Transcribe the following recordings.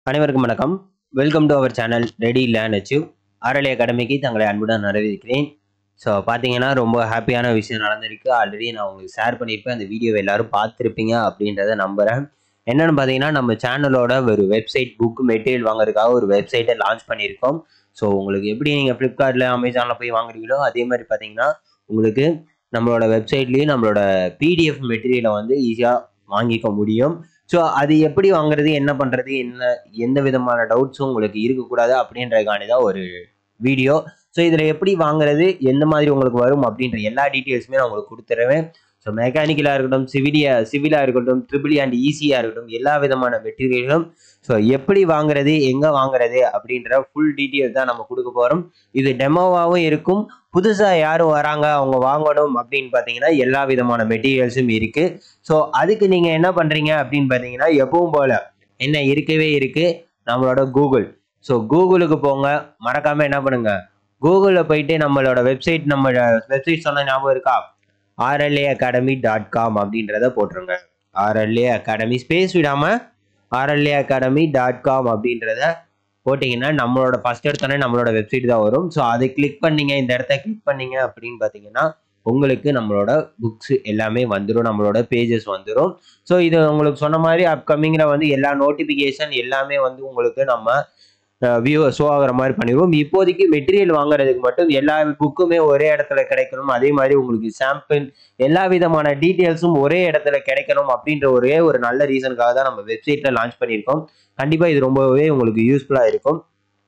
அனைவருக்கும் வணக்கம் welcome to our channel ready learn achieve ஆரலி அகாடமிக்கு தங்களை அன்புடன் வரவேற்கிறேன் ஸோ பார்த்தீங்கன்னா ரொம்ப ஹாப்பியான விஷயம் நடந்திருக்கு ஆல்ரெடி நான் உங்களுக்கு ஷேர் பண்ணியிருப்பேன் அந்த வீடியோவை எல்லாரும் பார்த்துருப்பீங்க அப்படின்றத நம்புகிறேன் என்னென்னு பார்த்தீங்கன்னா நம்ம சேனலோட ஒரு வெப்சைட் புக் மெட்டீரியல் வாங்குறதுக்காக ஒரு வெப்சைட்டை லான்ச் பண்ணியிருக்கோம் ஸோ உங்களுக்கு எப்படி நீங்கள் ஃப்ளிப்கார்ட்டில் அமேசானில் போய் வாங்குறீங்களோ அதே மாதிரி பார்த்தீங்கன்னா உங்களுக்கு நம்மளோட வெப்சைட்லேயும் நம்மளோட பிடிஎஃப் மெட்டீரியலை வந்து ஈஸியாக வாங்கிக்க முடியும் ஸோ அது எப்படி வாங்குறது என்ன பண்ணுறது என்ன எந்த விதமான டவுட்ஸும் உங்களுக்கு இருக்கக்கூடாது அப்படின்றதுக்காண்டி தான் ஒரு வீடியோ ஸோ இதில் எப்படி வாங்குறது எந்த மாதிரி உங்களுக்கு வரும் அப்படின்ற எல்லா டீட்டெயில்ஸுமே நான் உங்களுக்கு கொடுத்துருவேன் ஸோ மெக்கானிக்கலாக இருக்கட்டும் சிவிலியா சிவிலாக இருக்கட்டும் ட்ரிபிள் அண்ட் ஈஸியாக இருக்கட்டும் எல்லா விதமான மெட்டீரியலும் ஸோ எப்படி வாங்குறது எங்கே வாங்குறது அப்படின்ற ஃபுல் டீட்டெயில் தான் நம்ம கொடுக்க போகிறோம் இது டெமோவாகவும் இருக்கும் புதுசாக யாரும் வராங்க அவங்க வாங்கணும் அப்படின்னு பார்த்தீங்கன்னா எல்லா விதமான மெட்டீரியல்ஸும் இருக்குது ஸோ அதுக்கு நீங்கள் என்ன பண்ணுறீங்க அப்படின்னு பார்த்தீங்கன்னா எப்பவும் போல் என்ன இருக்கவே இருக்குது நம்மளோட கூகுள் ஸோ கூகுளுக்கு போங்க மறக்காமல் என்ன பண்ணுங்க கூகுளில் போயிட்டு நம்மளோட வெப்சைட் நம்ம வெப்சைட் சொன்ன ஞாபகம் இருக்கா ஆர்எல்ஏ அகாடமி டாட் காம் அப்படின்றத போட்டுருங்க ஆர்எல்ஏ அகாடமி ஸ்பேஸ் விடாமல் ஆர்எல்ஏ அகாடமி டாட் காம் அப்படின்றத போட்டிங்கன்னா நம்மளோட ஃபர்ஸ்ட் எடுத்தோடனே நம்மளோட வெப்சைட் தான் வரும் ஸோ அதை கிளிக் பண்ணீங்க இந்த இடத்த கிளிக் பண்ணீங்க அப்படின்னு பார்த்தீங்கன்னா உங்களுக்கு நம்மளோட புக்ஸ் எல்லாமே வந்துடும் நம்மளோட பேஜஸ் வந்துடும் ஸோ இது உங்களுக்கு சொன்ன மாதிரி அப்கமிங்கில் வந்து எல்லா நோட்டிஃபிகேஷன் எல்லாமே வந்து உங்களுக்கு நம்ம வியூ ஷோ ஆகிற மாதிரி பண்ணிடுவோம் இப்போதைக்கு மெட்டீரியல் வாங்குறதுக்கு மட்டும் எல்லா புக்குமே ஒரே இடத்துல கிடைக்கணும் அதே மாதிரி உங்களுக்கு சாம்பிள் எல்லா விதமான டீட்டெயில்ஸும் ஒரே இடத்துல கிடைக்கணும் அப்படின்ற ஒரே ஒரு நல்ல ரீசனுக்காக தான் நம்ம வெப்சைட்டில் லான்ச் பண்ணியிருக்கோம் கண்டிப்பாக இது ரொம்பவே உங்களுக்கு யூஸ்ஃபுல்லாக இருக்கும்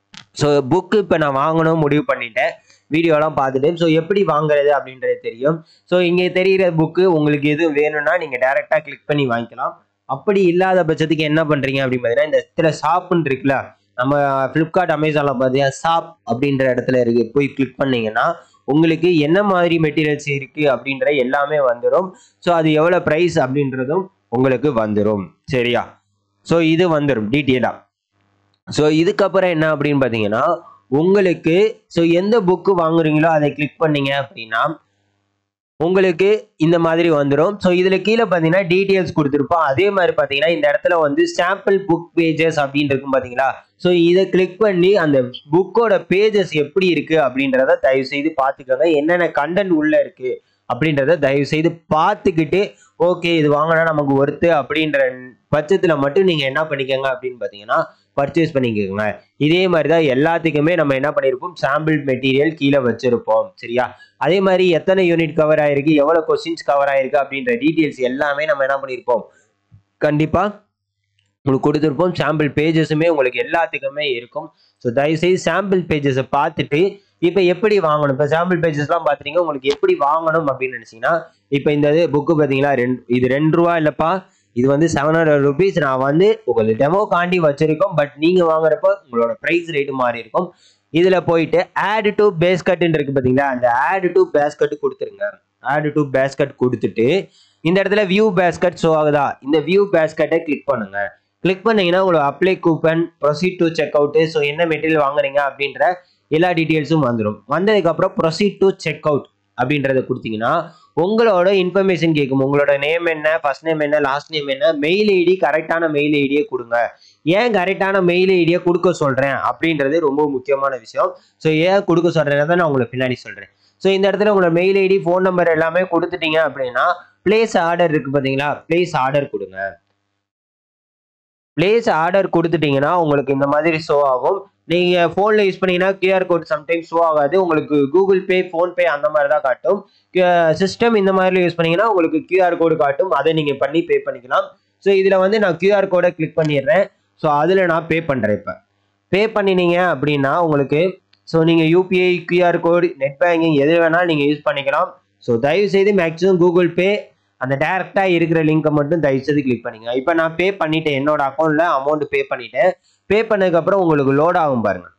ஸோ புக்கு இப்போ நான் வாங்கணும் முடிவு பண்ணிட்டேன் வீடியோலாம் பார்த்துட்டு ஸோ எப்படி வாங்குறது அப்படின்றது தெரியும் ஸோ இங்கே தெரிகிற புக்கு உங்களுக்கு எதுவும் வேணும்னா நீங்கள் டேரெக்டாக கிளிக் பண்ணி வாங்கிக்கலாம் அப்படி இல்லாத பட்சத்துக்கு என்ன பண்ணுறீங்க அப்படின்னு பார்த்தீங்கன்னா இந்த இடத்துல ஷாப்புன்னு இருக்குல்ல நம்ம ஃப்ளிப்கார்ட் அமேசானில் பார்த்தீங்கன்னா ஷாப் அப்படின்ற இடத்துல இருக்கு போய் கிளிக் பண்ணீங்கன்னா உங்களுக்கு என்ன மாதிரி மெட்டீரியல்ஸ் இருக்குது அப்படின்ற எல்லாமே வந்துடும் ஸோ அது எவ்வளோ ப்ரைஸ் அப்படின்றதும் உங்களுக்கு வந்துடும் சரியா ஸோ இது வந்துடும் டீட்டெயிலாக ஸோ இதுக்கப்புறம் என்ன அப்படின்னு பார்த்தீங்கன்னா உங்களுக்கு ஸோ எந்த புக்கு வாங்குறீங்களோ அதை கிளிக் பண்ணீங்க அப்படின்னா உங்களுக்கு இந்த மாதிரி வந்துடும் ஸோ இதில் கீழே பார்த்தீங்கன்னா டீட்டெயில்ஸ் கொடுத்துருப்போம் அதே மாதிரி பார்த்தீங்கன்னா இந்த இடத்துல வந்து சாம்பிள் புக் பேஜஸ் அப்படின்னு இருக்கும் பார்த்தீங்களா ஸோ இதை கிளிக் பண்ணி அந்த புக்கோட பேஜஸ் எப்படி இருக்குது அப்படின்றத தயவு செய்து பார்த்துக்கோங்க என்னென்ன கண்டென்ட் உள்ளே இருக்குது அப்படின்றத தயவு செய்து பார்த்துக்கிட்டு ஓகே இது வாங்கினா நமக்கு ஒர்த்து அப்படின்ற பட்சத்தில் மட்டும் நீங்கள் என்ன பண்ணிக்கோங்க அப்படின்னு பார்த்தீங்கன்னா பர்ச்சேஸ் பண்ணிக்கோங்க இதே மாதிரி தான் எல்லாத்துக்குமே நம்ம என்ன பண்ணியிருப்போம் சாம்பிள் மெட்டீரியல் கீழே வச்சிருப்போம் சரியா அதே மாதிரி எத்தனை யூனிட் கவர் ஆயிருக்கு எவ்வளோ கொஸ்டின்ஸ் கவர் ஆயிருக்கு அப்படின்ற டீட்டெயில்ஸ் எல்லாமே நம்ம என்ன பண்ணியிருப்போம் கண்டிப்பாக உங்களுக்கு கொடுத்துருப்போம் சாம்பிள் பேஜஸுமே உங்களுக்கு எல்லாத்துக்குமே இருக்கும் ஸோ தயவுசெய்து சாம்பிள் பேஜஸை பார்த்துட்டு இப்போ எப்படி வாங்கணும் இப்போ சாம்பிள் பேஜஸ்லாம் பார்த்துட்டீங்க உங்களுக்கு எப்படி வாங்கணும் அப்படின்னு நினச்சிங்கன்னா இப்போ இந்த இது புக்கு பார்த்தீங்களா ரெண்டு இது ரெண்டு ரூபா இல்லைப்பா இது வந்து செவன் ஹண்ட்ரட் ருபீஸ் நான் வந்து உங்களுக்கு டெமோ காண்டி வச்சிருக்கோம் பட் நீங்கள் வாங்குறப்போ உங்களோட ப்ரைஸ் ரேட்டு மாறி இருக்கும் இதில் போயிட்டு ஆட் டு பேஸ்கட்னு இருக்கு பார்த்தீங்களா அந்த ஆட் டு பேஸ்கட் கொடுத்துருங்க ஆட் டு பேஸ்கட் கொடுத்துட்டு இந்த இடத்துல வியூ பேஸ்கட் ஷோ ஆகுதா இந்த வியூ பேஸ்கட்டை கிளிக் பண்ணுங்க கிளிக் பண்ணீங்கன்னா உங்களுக்கு apply coupon proceed to check out so என்ன மெட்டீரியல் வாங்குறீங்க அப்படின்ற எல்லா டீட்டெயில்ஸும் வந்துடும் வந்ததுக்கப்புறம் ப்ரொசீட் டு செக் அவுட் அப்படின்றத கொடுத்தீங்கன்னா உங்களோட இன்ஃபர்மேஷன் கேட்கும் உங்களோட நேம் என்ன ஃபர்ஸ்ட் நேம் என்ன லாஸ்ட் நேம் என்ன மெயில் ஐடி கரெக்டான மெயில் ஐடியை கொடுங்க ஏன் கரெக்டான மெயில் ஐடியை கொடுக்க சொல்கிறேன் அப்படின்றது ரொம்ப முக்கியமான விஷயம் ஸோ ஏன் கொடுக்க சொல்கிறேன் தான் நான் உங்களுக்கு பின்னாடி சொல்கிறேன் ஸோ இந்த இடத்துல உங்களோட மெயில் ஐடி ஃபோன் நம்பர் எல்லாமே கொடுத்துட்டீங்க அப்படின்னா பிளேஸ் ஆர்டர் இருக்குது பார்த்தீங்களா பிளேஸ் ஆர்டர் கொடுங்க பிளேஸ் ஆர்டர் கொடுத்துட்டீங்கன்னா உங்களுக்கு இந்த மாதிரி ஷோ ஆகும் நீங்கள் ஃபோனில் யூஸ் பண்ணீங்கன்னா கியூஆர் கோட் சம்டைம்ஸ் ஷோ ஆகாது உங்களுக்கு கூகுள் பே ஃபோன்பே அந்த மாதிரி தான் காட்டும் சிஸ்டம் இந்த மாதிரி யூஸ் பண்ணீங்கன்னா உங்களுக்கு கியூஆர் கோடு காட்டும் அதை நீங்கள் பண்ணி பே பண்ணிக்கலாம் ஸோ இதில் வந்து நான் கியூஆர் கோடை கிளிக் பண்ணிடுறேன் ஸோ அதில் நான் பே பண்ணுறேன் இப்போ பே பண்ணினீங்க அப்படின்னா உங்களுக்கு ஸோ நீங்கள் UPI QR code net banking எது வேணாலும் நீங்கள் யூஸ் பண்ணிக்கலாம் ஸோ தயவு செய்து மேக்ஸிமம் கூகுள் பே அந்த டேரெக்டாக இருக்கிற லிங்கை மட்டும் தயவு செய்து கிளிக் பண்ணிங்க இப்போ நான் பே பண்ணிட்டேன் என்னோட அக்கௌண்ட்டில் அமௌண்ட் பே பண்ணிட்டேன் பே பண்ணதுக்கப்புறம் உங்களுக்கு லோட் ஆகும் பாருங்க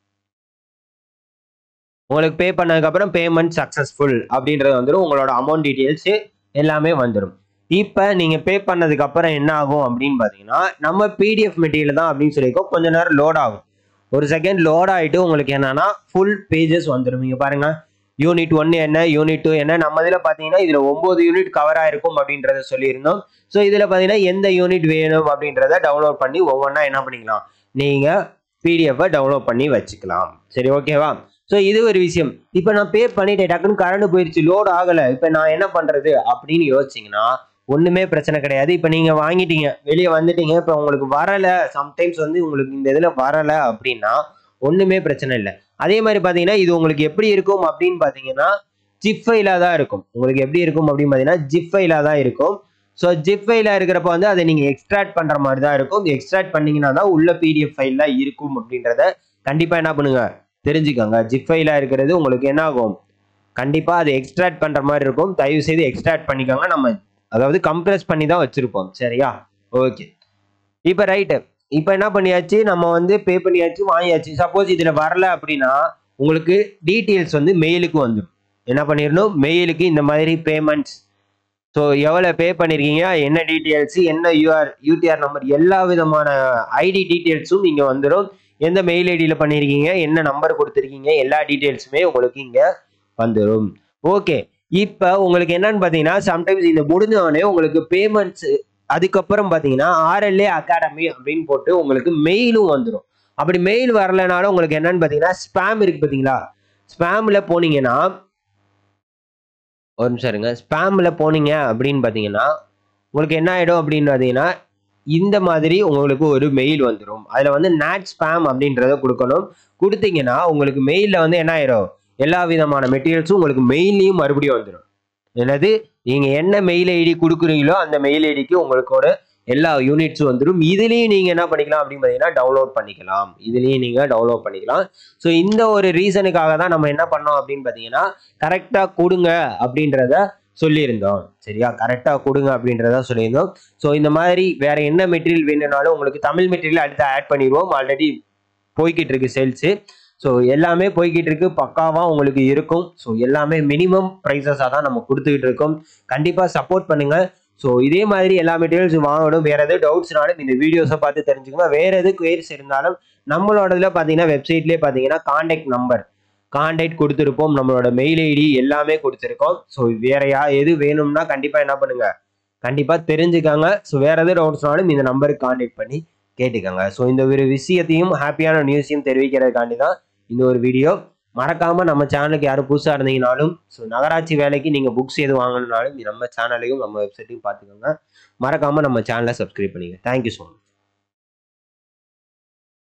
உங்களுக்கு பே பண்ணதுக்கப்புறம் பேமெண்ட் சக்ஸஸ்ஃபுல் அப்படின்றது வந்துடும் உங்களோட அமௌண்ட் டீட்டெயில்ஸு எல்லாமே வந்துடும் இப்போ நீங்கள் பே பண்ணதுக்கப்புறம் என்ன ஆகும் அப்படின்னு பார்த்தீங்கன்னா நம்ம பிடிஎஃப் மெட்டீரியல் தான் அப்படின்னு சொல்லியிருக்கோம் கொஞ்ச நேரம் லோட் ஆகும் ஒரு செகண்ட் லோட் ஆகிட்டு உங்களுக்கு என்னன்னா ஃபுல் பேஜஸ் வந்துடும் இங்கே பாருங்க யூனிட் ஒன்று என்ன யூனிட் டூ என்ன நம்ம இதில் பார்த்தீங்கன்னா இதில் ஒம்பது யூனிட் கவர் ஆயிருக்கும் அப்படின்றத சொல்லியிருந்தோம் ஸோ இதில் பார்த்தீங்கன்னா எந்த யூனிட் வேணும் அப்படின்றத டவுன்லோட் பண்ணி ஒவ்வொன்றா என்ன பண்ணிக்கலாம் நீங்கள் பிடிஎஃபை டவுன்லோட் பண்ணி வச்சுக்கலாம் சரி ஓகேவா ஸோ இது ஒரு விஷயம் இப்போ நான் பே பண்ணிட்டேன் டக்குன்னு கரண்ட் போயிடுச்சு லோட் ஆகலை இப்போ நான் என்ன பண்ணுறது அப்படின்னு யோசிச்சிங்கன்னா ஒன்றுமே பிரச்சனை கிடையாது இப்போ நீங்கள் வாங்கிட்டீங்க வெளியே வந்துட்டீங்க இப்போ உங்களுக்கு வரலை சம்டைம்ஸ் வந்து உங்களுக்கு இந்த இதில் வரலை அப்படின்னா ஒன்றுமே பிரச்சனை இல்லை அதே மாதிரி பார்த்தீங்கன்னா இது உங்களுக்கு எப்படி இருக்கும் அப்படின்னு பார்த்தீங்கன்னா ஜிப் ஃபைலாக தான் இருக்கும் உங்களுக்கு எப்படி இருக்கும் அப்படின்னு பார்த்தீங்கன்னா ஜிப் ஃபைலாக தான் இருக்கும் ஸோ ஜிப் ஃபைலாக இருக்கிறப்ப வந்து அதை நீங்கள் எக்ஸ்ட்ராக்ட் பண்ணுற மாதிரி தான் இருக்கும் எக்ஸ்ட்ராக்ட் பண்ணீங்கன்னா தான் உள்ள பிடிஎஃப் ஃபைலில் இருக்கும் அப்படின்றத கண்டிப்பாக என்ன பண்ணுங்க தெரிஞ்சுக்கோங்க ஜிப் ஃபைலாக இருக்கிறது உங்களுக்கு என்ன ஆகும் கண்டிப்பாக அதை எக்ஸ்ட்ராக்ட் பண்ணுற மாதிரி இருக்கும் தயவு செய்து எக்ஸ்ட்ராக்ட் பண்ணிக்கோங்க நம்ம அதாவது கம்ப்ரெஸ் பண்ணி தான் வச்சுருப்போம் சரியா ஓகே இப்போ ரைட்டு இப்போ என்ன பண்ணியாச்சு நம்ம வந்து பே பண்ணியாச்சு வாங்கியாச்சு சப்போஸ் இதில் வரல அப்படின்னா உங்களுக்கு டீட்டெயில்ஸ் வந்து மெயிலுக்கு வந்துடும் என்ன பண்ணிடணும் மெயிலுக்கு இந்த மாதிரி பேமெண்ட்ஸ் ஸோ எவ்வளோ பே பண்ணியிருக்கீங்க என்ன டீட்டெயில்ஸ் என்ன யூஆர் யூடிஆர் நம்பர் எல்லா விதமான ஐடி டீட்டெயில்ஸும் இங்கே வந்துடும் எந்த மெயில் ஐடியில் பண்ணியிருக்கீங்க என்ன நம்பர் கொடுத்துருக்கீங்க எல்லா டீட்டெயில்ஸுமே உங்களுக்கு இங்கே வந்துடும் ஓகே இப்போ உங்களுக்கு என்னன்னு பார்த்தீங்கன்னா சம்டைம்ஸ் இந்த முடிஞ்சவொடனே உங்களுக்கு பேமெண்ட்ஸ் அதுக்கப்புறம் பார்த்தீங்கன்னா ஆர்எல்ஏ அகாடமி அப்படின்னு போட்டு உங்களுக்கு மெயிலும் வந்துடும் அப்படி மெயில் வரலைனாலும் உங்களுக்கு என்னன்னு பார்த்தீங்கன்னா ஸ்பேம் இருக்கு பார்த்தீங்களா ஸ்பேமில் போனீங்கன்னா ஒரு நிமிஷம் இருங்க ஸ்பேமில் போனீங்க அப்படின்னு பார்த்தீங்கன்னா உங்களுக்கு என்ன ஆகிடும் அப்படின்னு பார்த்தீங்கன்னா இந்த மாதிரி உங்களுக்கு ஒரு மெயில் வந்துடும் அதில் வந்து நாட் ஸ்பேம் அப்படின்றத கொடுக்கணும் கொடுத்தீங்கன்னா உங்களுக்கு மெயிலில் வந்து என்ன ஆயிரும் எல்லா விதமான மெட்டீரியல்ஸும் உங்களுக்கு மெயிலையும் மறுபடியும் வந்துடும் என்னது நீங்கள் என்ன மெயில் ஐடி கொடுக்குறீங்களோ அந்த மெயில் ஐடிக்கு உங்களுக்கோட எல்லா யூனிட்ஸும் வந்துடும் இதுலேயும் நீங்கள் என்ன பண்ணிக்கலாம் அப்படின்னு பார்த்தீங்கன்னா டவுன்லோட் பண்ணிக்கலாம் இதுலேயும் நீங்கள் டவுன்லோட் பண்ணிக்கலாம் ஸோ இந்த ஒரு ரீசனுக்காக தான் நம்ம என்ன பண்ணோம் அப்படின்னு பார்த்தீங்கன்னா கரெக்டாக கொடுங்க அப்படின்றத சொல்லியிருந்தோம் சரியா கரெக்டாக கொடுங்க அப்படின்றத சொல்லியிருந்தோம் ஸோ இந்த மாதிரி வேற என்ன மெட்டீரியல் வேணும்னாலும் உங்களுக்கு தமிழ் மெட்டீரியல் அடுத்து ஆட் பண்ணிடுவோம் ஆல்ரெடி போய்கிட்டு இருக்கு சேல்ஸு ஸோ எல்லாமே போய்கிட்டு இருக்கு பக்காவாக உங்களுக்கு இருக்கும் ஸோ எல்லாமே மினிமம் ப்ரைஸஸாக தான் நம்ம கொடுத்துக்கிட்டு இருக்கோம் கண்டிப்பாக சப்போர்ட் பண்ணுங்க ஸோ இதே மாதிரி எல்லா மெட்டீரியல்ஸ் வாங்கணும் வேற எதுவும் டவுட்ஸ்னாலும் இந்த வீடியோஸை பார்த்து தெரிஞ்சுக்கோங்க வேற எது குயரிஸ் இருந்தாலும் நம்மளோடதுல பார்த்தீங்கன்னா வெப்சைட்லேயே பார்த்தீங்கன்னா காண்டாக்ட் நம்பர் காண்டாக்ட் கொடுத்துருப்போம் நம்மளோட மெயில் ஐடி எல்லாமே கொடுத்துருக்கோம் ஸோ வேற யா எது வேணும்னா கண்டிப்பாக என்ன பண்ணுங்க கண்டிப்பாக தெரிஞ்சுக்கோங்க ஸோ வேற எது டவுட்ஸ்னாலும் இந்த நம்பருக்கு காண்டாக்ட் பண்ணி கேட்டுக்கோங்க ஸோ இந்த ஒரு விஷயத்தையும் ஹாப்பியான நியூஸையும் தெரிவிக்கிறதுக்காண்டி தான் இந்த ஒரு வீடியோ மறக்காம நம்ம சேனலுக்கு யாரும் புதுசாக இருந்தீங்கனாலும் ஸோ நகராட்சி வேலைக்கு நீங்கள் புக்ஸ் எது வாங்கணும்னாலும் நம்ம சேனலையும் நம்ம வெப்சைட்டையும் பார்த்துக்கோங்க மறக்காம நம்ம சேனலை சப்ஸ்கிரைப் பண்ணிங்க தேங்க்யூ ஸோ மச்